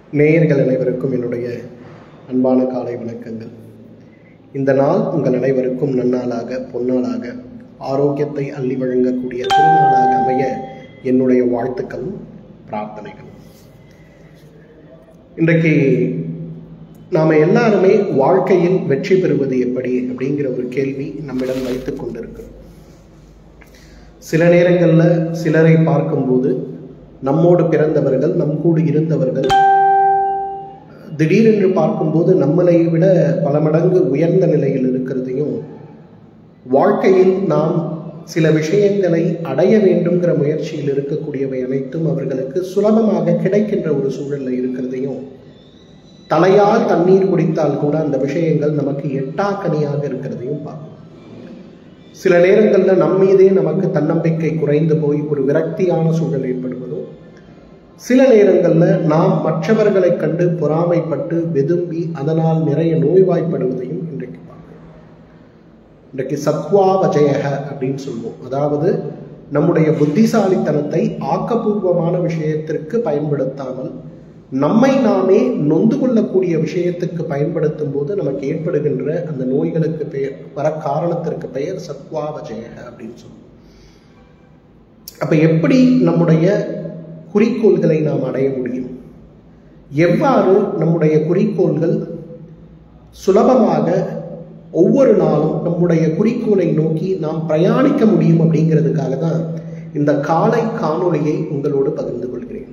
நேயர்கள் அனைவருக்கும் என்னுடைய அன்பான காலை வணக்கங்கள் இந்த நாள் உங்கள் அனைவருக்கும் நன்னாளாக பொன்னாளாக ஆரோக்கியத்தை அள்ளி வழங்கக்கூடிய திருநாளாக அமைய என்னுடைய வாழ்த்துக்களும் பிரார்த்தனைகளும் இன்றைக்கு நாம் எல்லாருமே வாழ்க்கையில் வெற்றி பெறுவது எப்படி அப்படிங்கிற ஒரு கேள்வி நம்மிடம் வைத்து கொண்டிருக்கிறோம் சில நேரங்களில் சிலரை பார்க்கும்போது நம்மோடு பிறந்தவர்கள் நம் கூடு இருந்தவர்கள் திடீரென்று பார்க்கும்போது நம்மளை விட பல மடங்கு உயர்ந்த நிலையில் இருக்கிறதையும் வாழ்க்கையில் நாம் சில விஷயங்களை அடைய வேண்டுங்கிற முயற்சியில் இருக்கக்கூடியவை அனைத்தும் அவர்களுக்கு சுலபமாக கிடைக்கின்ற ஒரு சூழல்ல இருக்கிறதையும் தலையால் தண்ணீர் குடித்தால் கூட அந்த விஷயங்கள் நமக்கு எட்டாக்கனியாக இருக்கிறதையும் பார்க்கும் சில நேரங்களில் நம்மீதே நமக்கு தன்னம்பிக்கை குறைந்து போய் ஒரு விரக்தியான சூழல் ஏற்படுவதும் சில நேரங்களில் நாம் மற்றவர்களை கண்டு பொறாமைப்பட்டு வெதும்பி அதனால் நிறைய நோய்வாய்ப்படுவதையும் இன்றைக்கு பார்க்கிறோம் இன்றைக்கு சத்வா வஜயக அப்படின்னு சொல்லுவோம் அதாவது நம்முடைய புத்திசாலித்தனத்தை ஆக்கப்பூர்வமான விஷயத்திற்கு பயன்படுத்தாமல் நம்மை நாமே நொந்து கொள்ளக்கூடிய விஷயத்துக்கு பயன்படுத்தும் போது நமக்கு ஏற்படுகின்ற அந்த நோய்களுக்கு பெயர் வர காரணத்திற்கு பெயர் சத்வாவஜய அப்படின்னு சொல்லுவோம் அப்ப எப்படி நம்முடைய குறிக்கோள்களை நாம் அடைய முடியும் எவ்வாறு நம்முடைய குறிக்கோள்கள் சுலபமாக ஒவ்வொரு நாளும் நம்முடைய குறிக்கோளை நோக்கி நாம் பிரயாணிக்க முடியும் அப்படிங்கிறதுக்காக தான் இந்த காலை காணொளியை உங்களோடு பகிர்ந்து கொள்கிறேன்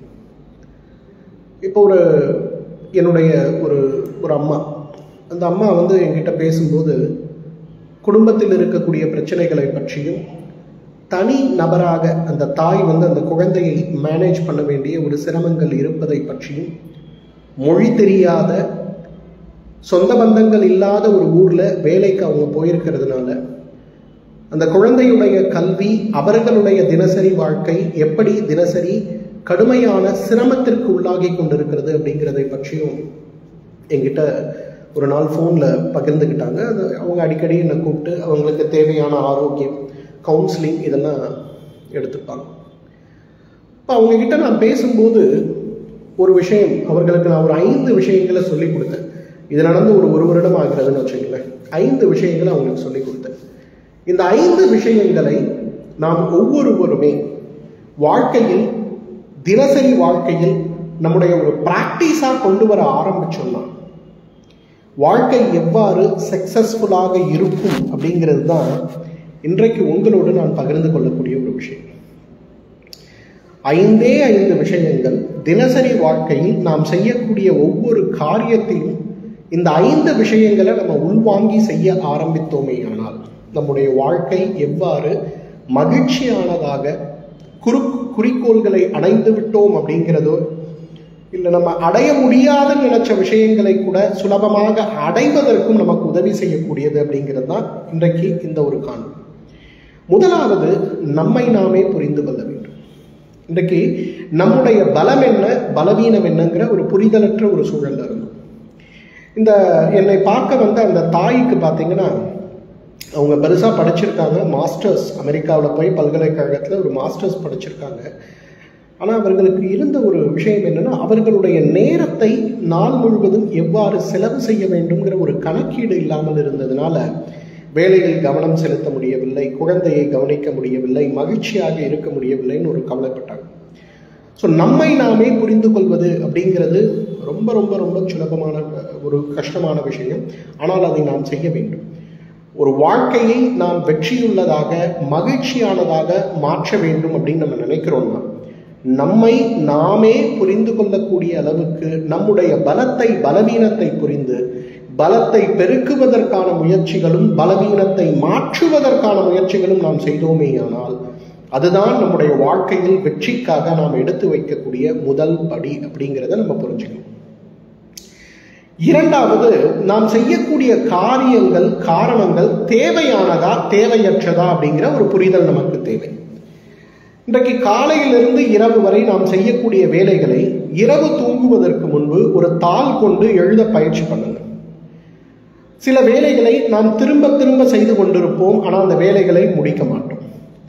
இப்போ ஒரு என்னுடைய ஒரு ஒரு அம்மா அந்த அம்மா வந்து என்கிட்ட பேசும்போது குடும்பத்தில் இருக்கக்கூடிய பிரச்சனைகளை பற்றியும் தனி நபராக அந்த தாய் வந்து அந்த குழந்தையை மேனேஜ் பண்ண வேண்டிய ஒரு சிரமங்கள் இருப்பதை பற்றியும் மொழி தெரியாத சொந்த பந்தங்கள் இல்லாத ஒரு ஊர்ல வேலைக்கு அவங்க போயிருக்கிறதுனால அந்த குழந்தையுடைய கல்வி அவர்களுடைய தினசரி வாழ்க்கை எப்படி தினசரி கடுமையான சிரமத்திற்கு உள்ளாகி கொண்டிருக்கிறது அப்படிங்கிறதை பற்றியும் என்கிட்ட ஒரு நாள் ஃபோனில் பகிர்ந்துக்கிட்டாங்க அது அவங்க அடிக்கடி என்னை கூப்பிட்டு அவங்களுக்கு தேவையான ஆரோக்கியம் கவுன்சிலிங் இதெல்லாம் எடுத்துப்பாங்க இப்போ அவங்கக்கிட்ட நான் பேசும்போது ஒரு விஷயம் அவர்களுக்கு நான் ஒரு ஐந்து விஷயங்களை சொல்லி கொடுத்தேன் இது நடந்து ஒரு ஒரு வருடம் ஆகிறதுன்னு வச்சுக்கங்களேன் ஐந்து விஷயங்களை அவங்களுக்கு சொல்லி கொடுத்தேன் இந்த ஐந்து விஷயங்களை நாம் ஒவ்வொருவருமே வாழ்க்கையில் தினசரி வாழ்க்கையில் நம்முடைய ஒரு பிராக்டிஸாக கொண்டு வர ஆரம்பிச்சோம்னா வாழ்க்கை எவ்வாறு சக்சஸ்ஃபுல்லாக இருக்கும் அப்படிங்கிறது தான் இன்றைக்கு உங்களோடு நான் பகிர்ந்து கொள்ளக்கூடிய ஒரு விஷயம் ஐந்தே ஐந்து விஷயங்கள் தினசரி வாழ்க்கையில் நாம் செய்யக்கூடிய ஒவ்வொரு காரியத்தையும் இந்த ஐந்து விஷயங்களை நம்ம உள்வாங்கி செய்ய ஆரம்பித்தோமே ஆனால் நம்முடைய வாழ்க்கை எவ்வாறு மகிழ்ச்சியானதாக குறு குறிக்கோள்களை அடைந்து விட்டோம் அப்படிங்கிறதோ இல்லை நம்ம அடைய முடியாதுன்னு நினைச்ச விஷயங்களை கூட சுலபமாக அடைவதற்கும் நமக்கு உதவி செய்யக்கூடியது அப்படிங்கிறது தான் இன்றைக்கு இந்த ஒரு காணொலி முதலாவது நம்மை நாமே புரிந்து கொள்ள வேண்டும் இன்றைக்கு நம்முடைய பலம் என்ன பலவீனம் என்னங்கிற ஒரு புரிதலற்ற ஒரு சூழல்ல இருந்தோம் இந்த என்னை பார்க்க வந்த அந்த தாய்க்கு பார்த்தீங்கன்னா அவங்க பெருசாக படிச்சிருக்காங்க மாஸ்டர்ஸ் அமெரிக்காவில் போய் பல்கலைக்கழகத்தில் ஒரு மாஸ்டர்ஸ் படிச்சிருக்காங்க ஆனால் அவர்களுக்கு இருந்த ஒரு விஷயம் என்னென்னா அவர்களுடைய நேரத்தை நாள் முழுவதும் எவ்வாறு செலவு செய்ய வேண்டும்ங்கிற ஒரு கணக்கீடு இல்லாமல் இருந்ததுனால வேலையில் கவனம் செலுத்த முடியவில்லை குழந்தையை கவனிக்க முடியவில்லை மகிழ்ச்சியாக இருக்க முடியவில்லைன்னு ஒரு கவலைப்பட்டாங்க ஸோ நம்மை நாமே புரிந்து கொள்வது அப்படிங்கிறது ரொம்ப ரொம்ப ரொம்ப சுலபமான ஒரு கஷ்டமான விஷயம் ஆனால் அதை நாம் செய்ய வேண்டும் ஒரு வாழ்க்கையை நாம் வெற்றியுள்ளதாக மகிழ்ச்சியானதாக மாற்ற வேண்டும் அப்படின்னு நம்ம நினைக்கிறோம்னா நம்மை நாமே புரிந்து கொள்ளக்கூடிய அளவுக்கு நம்முடைய பலத்தை பலவீனத்தை புரிந்து பலத்தை பெருக்குவதற்கான முயற்சிகளும் பலவீனத்தை மாற்றுவதற்கான முயற்சிகளும் நாம் செய்தோமே ஆனால் அதுதான் நம்முடைய வாழ்க்கையில் வெற்றிக்காக நாம் எடுத்து வைக்கக்கூடிய முதல் படி அப்படிங்கிறத நம்ம புரிஞ்சுக்கணும் இரண்டாவது நாம் செய்யக்கூடிய காரியங்கள் காரணங்கள் தேவையானதா தேவையற்றதா அப்படிங்கிற ஒரு புரிதல் நமக்கு தேவை இன்றைக்கு காலையிலிருந்து இரவு வரை நாம் செய்யக்கூடிய வேலைகளை இரவு தூங்குவதற்கு முன்பு ஒரு தாள் கொண்டு எழுத பயிற்சி பண்ணுங்க சில வேலைகளை நாம் திரும்ப திரும்ப செய்து கொண்டிருப்போம் ஆனால் அந்த வேலைகளை முடிக்க மாட்டோம்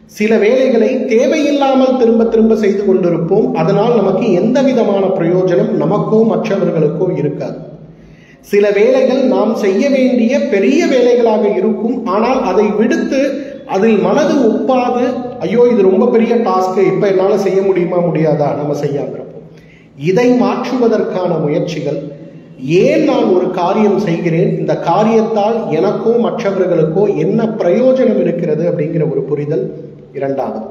சில வேலைகளை தேவையில்லாமல் திரும்ப திரும்ப செய்து கொண்டிருப்போம் அதனால் நமக்கு எந்த விதமான பிரயோஜனம் நமக்கோ மற்றவர்களுக்கோ இருக்காது சில வேலைகள் நாம் செய்ய வேண்டிய பெரிய வேலைகளாக இருக்கும் ஆனால் அதை விடுத்து அதில் மனது ஒப்பாது ஐயோ இது ரொம்ப பெரிய டாஸ்க்கு இப்போ என்னால் செய்ய முடியுமா முடியாதா நம்ம செய்யாம இருப்போம் இதை மாற்றுவதற்கான முயற்சிகள் ஏன் நான் ஒரு காரியம் செய்கிறேன் இந்த காரியத்தால் எனக்கோ மற்றவர்களுக்கோ என்ன பிரயோஜனம் இருக்கிறது அப்படிங்கிற ஒரு புரிதல் இரண்டாவது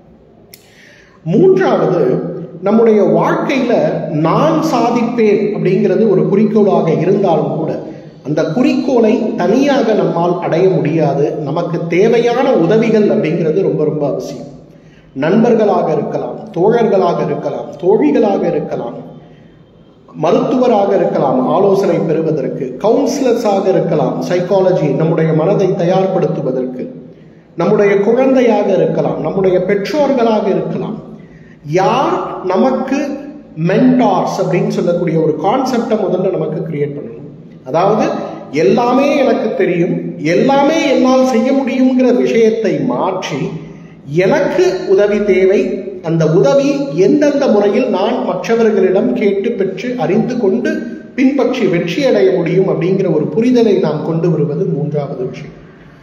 மூன்றாவது நம்முடைய வாழ்க்கையில நான் சாதிப்பேன் அப்படிங்கிறது ஒரு குறிக்கோளாக இருந்தாலும் கூட அந்த குறிக்கோளை தனியாக நம்மால் அடைய முடியாது நமக்கு தேவையான உதவிகள் அப்படிங்கிறது ரொம்ப ரொம்ப அவசியம் நண்பர்களாக இருக்கலாம் தோழர்களாக இருக்கலாம் தோழிகளாக இருக்கலாம் மருத்துவராக இருக்கலாம் ஆலோசனை பெறுவதற்கு கவுன்சிலர்ஸாக இருக்கலாம் சைக்காலஜி நம்முடைய மனதை தயார்படுத்துவதற்கு நம்முடைய குழந்தையாக இருக்கலாம் நம்முடைய பெற்றோர்களாக இருக்கலாம் யார் நமக்கு மென்டார்ஸ் அப்படின்னு சொல்லக்கூடிய ஒரு கான்செப்டை முதல்ல நமக்கு கிரியேட் பண்ணணும் அதாவது எல்லாமே எனக்கு தெரியும் எல்லாமே என்னால் செய்ய முடியுங்கிற விஷயத்தை மாற்றி எனக்கு உதவி தேவை அந்த உதவி எந்தெந்த முறையில் நான் மற்றவர்களிடம் கேட்டு பெற்று அறிந்து கொண்டு பின்பற்றி வெற்றி அடைய முடியும் அப்படிங்கிற ஒரு புரிதலை நாம் கொண்டு வருவது மூன்றாவது விஷயம்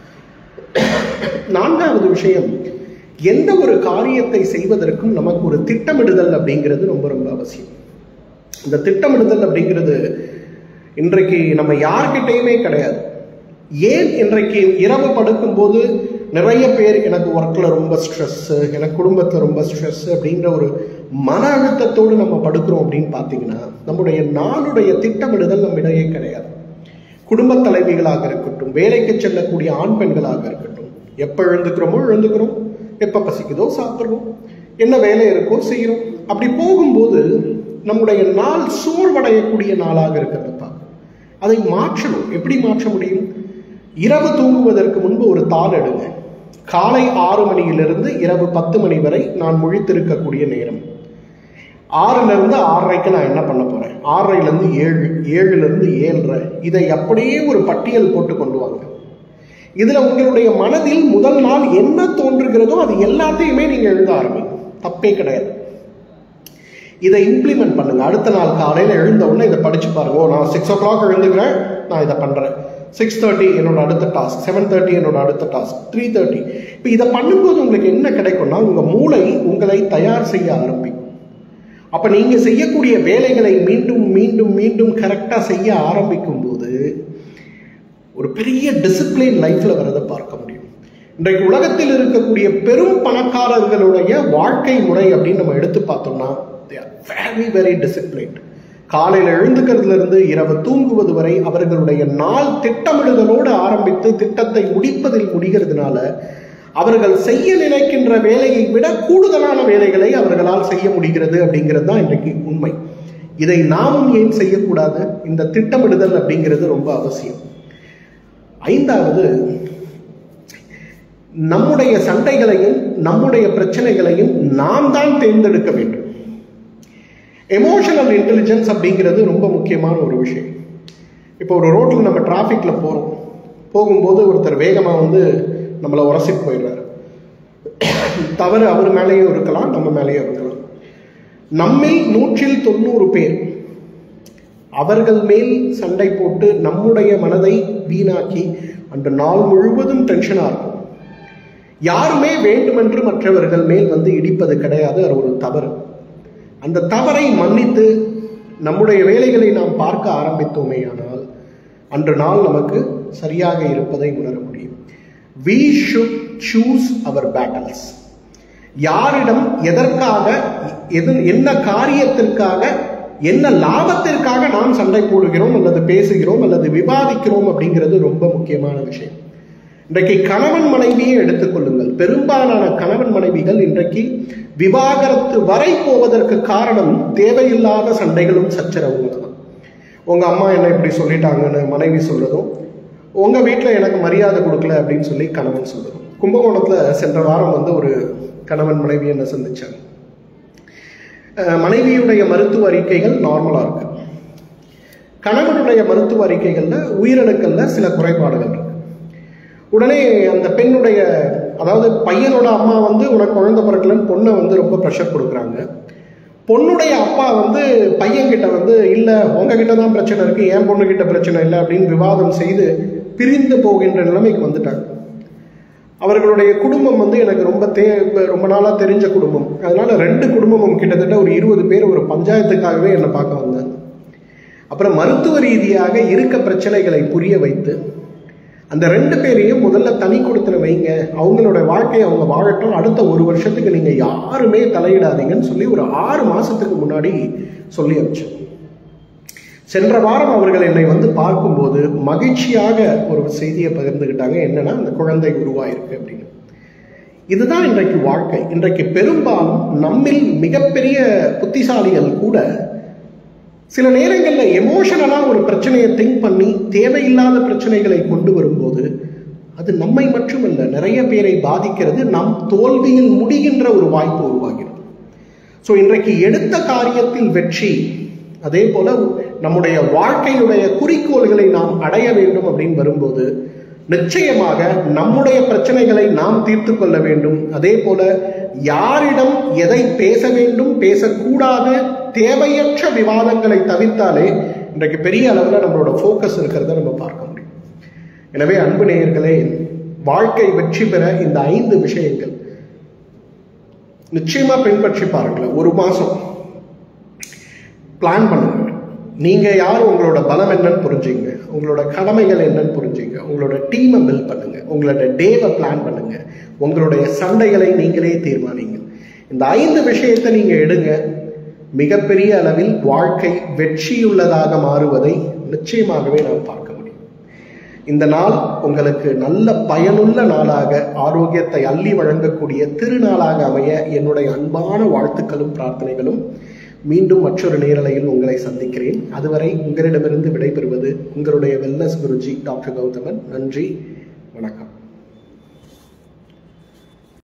நான்காவது விஷயம் எந்த ஒரு காரியத்தை செய்வதற்கும் நமக்கு ஒரு திட்டமிடுதல் அப்படிங்கிறது ரொம்ப ரொம்ப அவசியம் இந்த திட்டமிடுதல் அப்படிங்கிறது இன்றைக்கு நம்ம யார்கிட்டையுமே கிடையாது ஏன் இன்றைக்கு இரவு படுக்கும்போது நிறைய பேர் எனக்கு ஒர்க்கில் ரொம்ப ஸ்ட்ரெஸ்ஸு எனக்கு குடும்பத்தில் ரொம்ப ஸ்ட்ரெஸ் அப்படிங்கிற ஒரு மன அழுத்தத்தோடு நம்ம படுக்கிறோம் அப்படின்னு பார்த்தீங்கன்னா நம்முடைய நாளுடைய திட்டமிடுதல் நம்மிடையே கிடையாது குடும்ப தலைவிகளாக இருக்கட்டும் வேலைக்கு செல்லக்கூடிய ஆண் பெண்களாக இருக்கட்டும் எப்போ எழுந்துக்கிறோமோ எழுந்துக்கிறோம் எப்போ பசிக்குதோ சாப்பிட்றோம் என்ன வேலை இருக்கோ செய்கிறோம் அப்படி போகும்போது நம்முடைய நாள் சோர்வடையக்கூடிய நாளாக இருக்கிறத பார்க்கணும் அதை மாற்றணும் எப்படி மாற்ற முடியும் இரவு தூங்குவதற்கு முன்பு ஒரு தாள் எடுங்க காலை ஆறு மணியிலிருந்து இரவு பத்து மணி வரை நான் முழித்திருக்கக்கூடிய நேரம் ஆறுல இருந்து ஆறரைக்கு நான் என்ன பண்ண போறேன் ஆறரைல இருந்து ஏழு ஏழுல இருந்து ஏழரை இதை அப்படியே ஒரு பட்டியல் போட்டு கொண்டு வாங்க இதுல உங்களுடைய மனதில் முதல் நாள் என்ன தோன்றுகிறதோ அது எல்லாத்தையுமே நீங்க எழுத ஆரம்பிங்க தப்பே கிடையாது இதை இம்ப்ளிமெண்ட் பண்ணுங்க அடுத்த நாள் காலையில் எழுந்த உடனே இதை படிச்சு பாருங்க ஓ நான் சிக்ஸ் ஓ கிளாக் எழுந்துக்கிறேன் நான் இதை பண்றேன் சிக்ஸ் தேர்ட்டி என்னோட அடுத்த டாஸ்க் செவன் தேர்ட்டி என்னோட அடுத்த டாஸ்க் த்ரீ தேர்ட்டி இப்போ இதை பண்ணும்போது உங்களுக்கு என்ன கிடைக்கும்னா உங்க மூளை உங்களை தயார் செய்ய ஆரம்பிக்கும் அப்ப நீங்க செய்யக்கூடிய வேலைகளை மீண்டும் மீண்டும் மீண்டும் கரெக்டா செய்ய ஆரம்பிக்கும் போது ஒரு பெரிய டிசிப்ளின் லைஃப்ல வரதை பார்க்க முடியும் இன்றைக்கு உலகத்தில் இருக்கக்கூடிய பெரும் பணக்காரர்களுடைய வாழ்க்கை முறை அப்படின்னு நம்ம எடுத்து பார்த்தோம்னா வெரி வெரி டிசிப்ளின்ட் காலையில் எழுந்துக்கிறதுல இருந்து இரவு தூங்குவது வரை அவர்களுடைய நாள் திட்டமிடுதலோடு ஆரம்பித்து திட்டத்தை முடிப்பதில் முடிகிறதுனால அவர்கள் செய்ய நினைக்கின்ற வேலையை விட கூடுதலான வேலைகளை அவர்களால் செய்ய முடிகிறது அப்படிங்கிறது தான் இன்றைக்கு உண்மை இதை நாமும் ஏன் செய்யக்கூடாது இந்த திட்டமிடுதல் அப்படிங்கிறது ரொம்ப அவசியம் ஐந்தாவது நம்முடைய சண்டைகளையும் நம்முடைய பிரச்சனைகளையும் நாம் தான் தேர்ந்தெடுக்க வேண்டும் எமோஷனல் இன்டெலிஜென்ஸ் அப்படிங்கிறது ரொம்ப முக்கியமான ஒரு விஷயம் இப்போ ஒரு ரோட்டில் நம்ம டிராஃபிக்கில் போகிறோம் போகும்போது ஒருத்தர் வேகமாக வந்து நம்மளை உரசிட்டு போயிடுறாரு தவறு அவர் மேலேயும் இருக்கலாம் நம்ம மேலேயும் இருக்கலாம் நம்மில் நூற்றில் தொண்ணூறு பேர் அவர்கள் மேல் சண்டை போட்டு நம்முடைய மனதை வீணாக்கி அந்த நாள் முழுவதும் டென்ஷனாக இருக்கும் யாருமே வேண்டுமென்று மற்றவர்கள் மேல் வந்து இடிப்பது கிடையாது அது ஒரு தவறு அந்த தவறை மன்னித்து நம்முடைய வேலைகளை நாம் பார்க்க ஆரம்பித்தோமே ஆனால் அன்று நாள் நமக்கு சரியாக இருப்பதை உணர முடியும் we should choose our battles யாரிடம் எதற்காக எது என்ன காரியத்திற்காக என்ன லாபத்திற்காக நாம் சண்டை போடுகிறோம் அல்லது பேசுகிறோம் அல்லது விவாதிக்கிறோம் அப்படிங்கிறது ரொம்ப முக்கியமான விஷயம் இன்றைக்கு கணவன் மனைவியை எடுத்துக்கொள்ளுங்கள் பெரும்பாலான கணவன் மனைவிகள் இன்றைக்கு விவாகரத்து வரை போவதற்கு காரணம் தேவையில்லாத சண்டைகளும் சச்சரவுகளும் தான் உங்க அம்மா என்ன இப்படி சொல்லிட்டாங்கன்னு மனைவி சொல்றதும் உங்க வீட்டில் எனக்கு மரியாதை கொடுக்கல அப்படின்னு சொல்லி கணவன் சொல்றதும் கும்பகோணத்தில் சென்ற வாரம் வந்து ஒரு கணவன் மனைவி என்ன சந்திச்சாங்க மனைவியுடைய மருத்துவ அறிக்கைகள் நார்மலாக இருக்கு கணவனுடைய மருத்துவ அறிக்கைகளில் உயிரணுக்கள்ல சில குறைபாடுகள் இருக்கு உடனே அந்த பெண்ணுடைய அதாவது பையனோட அம்மா வந்து உனக்கு குழந்தை பிறக்கலன்னு பொண்ணை வந்து ரொம்ப ப்ரெஷர் கொடுக்குறாங்க பொண்ணுடைய அப்பா வந்து பையன்கிட்ட வந்து இல்லை உங்ககிட்ட தான் பிரச்சனை இருக்கு என் பொண்ணுகிட்ட பிரச்சனை இல்லை அப்படின்னு விவாதம் செய்து பிரிந்து போகின்ற நிலைமைக்கு வந்துட்டாங்க அவர்களுடைய குடும்பம் வந்து எனக்கு ரொம்ப தே ரொம்ப நாளாக தெரிஞ்ச குடும்பம் அதனால ரெண்டு குடும்பமும் கிட்டத்தட்ட ஒரு இருபது பேர் ஒரு பஞ்சாயத்துக்காகவே என்னை பார்க்க வந்தாங்க அப்புறம் மருத்துவ ரீதியாக இருக்க பிரச்சனைகளை புரிய வைத்து அந்த ரெண்டு பேரையும் முதல்ல தனி கொடுத்துன வைங்க அவங்களோட வாழ்க்கையை அவங்க வாழட்டும் அடுத்த ஒரு வருஷத்துக்கு நீங்க யாருமே தலையிடாதீங்கன்னு சொல்லி ஒரு ஆறு மாசத்துக்கு முன்னாடி சொல்லி அனுப்பிச்சோம் சென்ற வாரம் அவர்கள் என்னை வந்து பார்க்கும்போது மகிழ்ச்சியாக ஒரு செய்தியை பகிர்ந்துக்கிட்டாங்க என்னன்னா அந்த குழந்தை உருவாயிருக்கு அப்படின்னு இதுதான் இன்றைக்கு வாழ்க்கை இன்றைக்கு பெரும்பாலும் நம்மில் மிகப்பெரிய புத்திசாலிகள் கூட சில நேரங்களில் எமோஷனலாக ஒரு பிரச்சனையை திங்க் பண்ணி தேவையில்லாத பிரச்சனைகளை கொண்டு வரும்போது அது நம்மை மட்டுமல்ல நிறைய பேரை பாதிக்கிறது நம் தோல்வியில் முடிகின்ற ஒரு வாய்ப்பு உருவாகிறது ஸோ இன்றைக்கு எடுத்த காரியத்தில் வெற்றி அதே போல நம்முடைய வாழ்க்கையுடைய குறிக்கோள்களை நாம் அடைய வேண்டும் அப்படின்னு வரும்போது நிச்சயமாக நம்முடைய பிரச்சனைகளை நாம் தீர்த்து கொள்ள வேண்டும் அதே போல யாரிடம் எதை பேச வேண்டும் பேசக்கூடாது தேவையற்ற விவாதங்களை தவிர்த்தாலே இன்றைக்கு பெரிய அளவில் நம்மளோட ஃபோக்கஸ் இருக்கிறத நம்ம பார்க்க முடியும் எனவே அன்பு நேயர்களே வாழ்க்கை வெற்றி பெற இந்த ஐந்து விஷயங்கள் நிச்சயமா பின்பற்றி பாருங்களேன் ஒரு மாசம் பிளான் பண்ணுங்க நீங்க யார் உங்களோட பலம் என்னன்னு புரிஞ்சுங்க உங்களோட கடமைகள் என்னன்னு புரிஞ்சுங்க உங்களோட டீமை பில்ட் பண்ணுங்க உங்களோட டேவை பிளான் பண்ணுங்க உங்களுடைய சண்டைகளை நீங்களே தீர்மானிங்க இந்த ஐந்து விஷயத்தை நீங்க எடுங்க மிகப்பெரிய அளவில் வாழ்க்கை வெற்றியுள்ளதாக மாறுவதை நிச்சயமாகவே நாம் பார்க்க முடியும் இந்த நாள் உங்களுக்கு நல்ல பயனுள்ள நாளாக ஆரோக்கியத்தை அள்ளி வழங்கக்கூடிய திருநாளாக அமைய என்னுடைய அன்பான வாழ்த்துக்களும் பிரார்த்தனைகளும் மீண்டும் மற்றொரு நேரலையில் உங்களை சந்திக்கிறேன் அதுவரை உங்களிடமிருந்து விடைபெறுவது உங்களுடைய வெல்னஸ் குருஜி டாக்டர் கௌதமன் நன்றி வணக்கம்